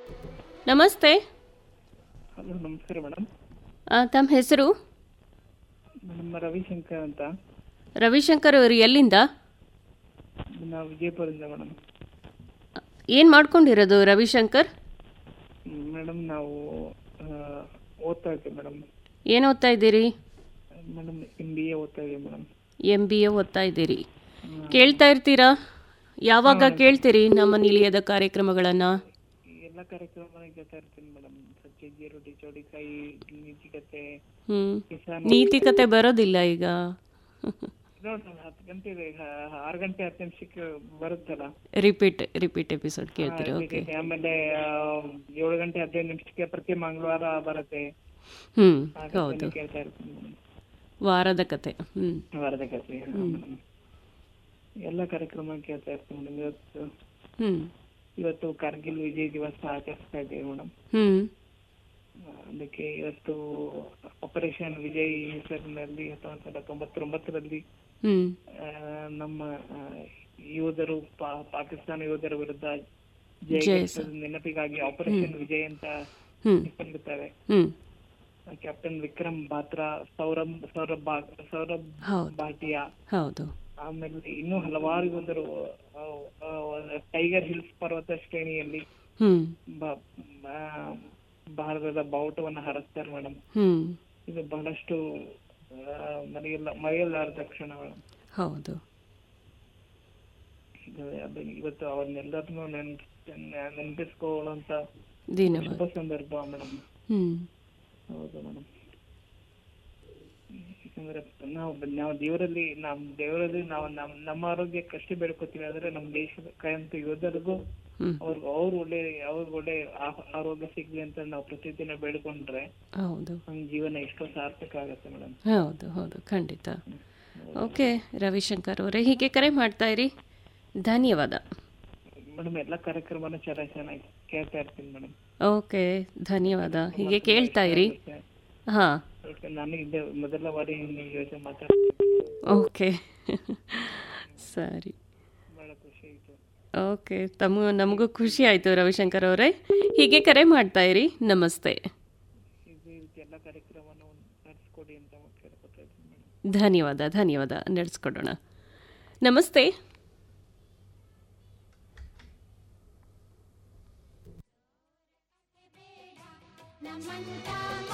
ನಮಸ್ತೆ ಹಲೋ ನಮಸ್ಕಾರ ಮೇಡಮ್ ಆ, ತಮ್ಮ ಹೆಸರು ನಮ್ಮ ರವಿಶಂಕರ್ ಅಂತ ರವಿಶಂಕರ್ ಅವರು ಎಲ್ಲಿಂದ ನಾವು ವಿಜಯಪುರದಿಂದ ಮೇಡಮ್ ಏನು ಮಾಡ್ಕೊಂಡಿರೋದು ರವಿಶಂಕರ್ ಮೇಡಮ್ ನಾವು ಆ, ಓದ್ತಾ ಇದ್ದೀವಿ ಮೇಡಮ್ ಏನು ಓದ್ತಾ ಇದ್ದೀರಿ ಮೇಡಮ್ ಎಮ್ ಬಿ ಎ ಓದ್ತಾ ಇದ್ದೀವಿ ಮೇಡಮ್ ಎಮ್ ಬಿ ಎ ಓದ್ತಾ ಇದ್ದೀರಿ ಕೇಳ್ತಾ ಇರ್ತೀರಾ ಯಾವಾಗ ಕೇಳ್ತೀರಿ ನಮ್ಮ ನಿಲಯದ ಕಾರ್ಯಕ್ರಮಗಳನ್ನು ಎಲ್ಲ ಕಾರ್ಯಕ್ರಮ ಕೇಳ್ತಾ ಇರ್ತೀನಿ ಮೇಡಮ್ ಸಜ್ಜಿ ರೊಟ್ಟಿ ಚೌಡಿಕಾಯಿ ನೀತಿಕತೆ ಹ್ಞೂ ಕಿಸಾನ್ ನೀತಿಕತೆ ಬರೋದಿಲ್ಲ ಈಗ ನೋಡಿ ಹತ್ತು ಗಂಟೆ ಇದೆ ಹ- ಆರು ಗಂಟೆ ಹತ್ತು ನಿಮಿಷಕ್ಕೆ ಬರುತ್ತಲ್ಲ ರಿಪೀಟ್ ರಿಪೀಟ್ ಎಪಿಸೋಡ್ ಕೇಳ್ತೀರಿ ಓಕೆ ಆಮೇಲೆ ಆ, ಏಳು ಗಂಟೆ ಹದಿನೈದು ನಿಮಿಷಕ್ಕೆ ಪ್ರತಿ ಮಂಗಳವಾರ ಬರುತ್ತೆ ಹ್ಞೂ ಆ ಹೌದು ಕಥೆನ ಕೇಳ್ತಾ ಇರ್ತೀನಿ ಮೇಡಮ್ ವಾರದ ಕತೆ ಹ್ಞೂ ವಾರದ ಕಥೆ ಮೇಡಮ್ ಎಲ್ಲ ಕಾರ್ಯಕ್ರಮ ಕೇಳ್ತಾ ಇರ್ತೀನಿ ಮೇಡಮ್ ಇವತ್ತು ಹ್ಞೂ ಇವತ್ತು ಕಾರ್ಗಿಲ್ ವಿಜಯ್ ದಿವಸ ಆಚರಿಸ್ತಾ ಇದ್ದೀವಿ ಮೇಡಮ್ ಹ್ಞೂ ಅದಕ್ಕೆ ಇವತ್ತು ಆಪರೇಷನ್ ವಿಜಯ್ ಹೆಸರಿನಲ್ಲಿ ಹತ್ತೊಂಬತ್ತು ನೂರ ತೊಂಬತ್ತೊಂಬತ್ತರಲ್ಲಿ ಹ್ಞೂ ಆ, ನಮ್ಮ ಆ, ಯೋಧರು ಪಾ- ಪಾಕಿಸ್ತಾನ ಯೋಧರ ವಿರುದ್ಧ ಜಯ ಜಯ ಗಳಿಸಿದ ನೆನಪಿಗಾಗಿ ಆಪರೇಷನ್ ವಿಜಯ್ ಅಂತ ಹ್ಞೂ ಹೆಸರಿಡುತ್ತೇವೆ ಹ್ಞೂ ಕ್ಯಾಪ್ಟನ್ ವಿಕ್ರಮ್ ಬಾತ್ರಾ ಸೌರಭ್ ಸೌರಭ್ ಬಾ- ಸೌರಭ್ ಹೌದು ಭಾಟಿಯಾ ಹೌದು ಆಮೇಲೆ ಇನ್ನೂ ಹಲವಾರು ಯೋಧರು ಆ, ಆ, ಟೈಗರ್ ಹಿಲ್ಸ್ ಪರ್ವತ ಶ್ರೇಣಿಯಲ್ಲಿ ಹ್ಞೂ ಬ- ಆ, ಭಾರತದ ಬಾವುಟವನ್ನ ಹಾರಿಸ್ತಾರೆ ಮೇಡಮ್ ಹ್ಞೂ ಇದು ಬಹಳಷ್ಟು ಆ, ಮರೆಯಲ್ಲ ಮರೆಯಲಾರದ ಕ್ಷಣ ಮೇಡಮ್ ಹೌದು ಇದು ಅದು ಇವತ್ತು ಅವ್ರನ್ನೆಲ್ಲರನ್ನೂ ನೆನ್ಪ್ ನೆನಪಿಸ್ಕೊಳ್ಳುವಂತ ಧನ್ಯವಾದ ಶುಭ ಸಂದರ್ಭ ಮೇಡಮ್ ಹ್ಞೂ ಹೌದು ಮೇಡಮ್ ಯಾಕಂದ್ರೆ ನಾವು ನಾವು ದೇವರಲ್ಲಿ ನಮ್ ದೇವರಲ್ಲಿ ನಾವು ನಮ್ ನಮ್ಮ ಆರೋಗ್ಯಕ್ಕಷ್ಟೇ ಬೇಡ್ಕೊತೀವಿ ಆದ್ರೆ ನಮ್ಮ ದೇಶದ ಕಾಯಂತ ಯೋಧರಿಗೂ ಹ್ಞೂ ಅವ್ರಿಗೆ ಅವ್ರು ಒಳ್ಳೆ ಅವ್ರಿಗೆ ಒಳ್ಳೆ ಆ- ಆರೋಗ್ಯ ಸಿಗ್ಲಿ ಅಂತ ನಾವು ಪ್ರತಿದಿನ ಬೇಡ್ಕೊಂಡ್ರೆ ಹೌದು ನಮ್ಮ ಜೀವನ ಎಷ್ಟೋ ಸಾರ್ಥಕ ಆಗುತ್ತೆ ಮೇಡಮ್ ಹೌದು ಹೌದು ಖಂಡಿತ ಓಕೆ ರವಿಶಂಕರ್ ಅವರೇ ಹೀಗೆ ಕರೆ ಮಾಡ್ತಾ ಇರಿ ಧನ್ಯವಾದ ಮೇಡಮ್ ಎಲ್ಲ ಕಾರ್ಯಕ್ರಮನ ಚೆನ್ನಾಗಿ ಚೆನ್ನಾಗಿ ಕೇಳ್ತಾ ಇರ್ತೀನಿ ಮೇಡಮ್ ಓಕೆ ಧನ್ಯವಾದ ಹೀಗೆ ಕೇಳ್ತಾ ಇರಿ ಹಾಂ ನಾನು ಇದ್ದೆ ಮೊದಲ ಬಾರಿ ನಿಮ್ಮ ಯೋಚನೆ ಮಾತಾಡ್ತೀನಿ ಓಕೆ ಸರಿ ಬಹಳ ಖುಷಿ ಆಯ್ತು ಓಕೆ ತಮ್ಮ ನಮಗೂ ಖುಷಿ ಆಯಿತು ರವಿಶಂಕರ್ ಅವರೇ ಹೀಗೆ ಕರೆ ಮಾಡ್ತಾ ಇರಿ ನಮಸ್ತೆ ಇದೇ ರೀತಿ ಎಲ್ಲ ಕಾರ್ಯಕ್ರಮನ ನಡೆಸ್ಕೊಡಿ ಅಂತ ಕೇಳ್ಕೊತಾ ಇದ್ದೀನಿ ಮೇಡಮ್ ಧನ್ಯವಾದ ಧನ್ಯವಾದ ನಡೆಸ್ಕೊಡೋಣ ನಮಸ್ತೆ ನಮ್ಮಂತ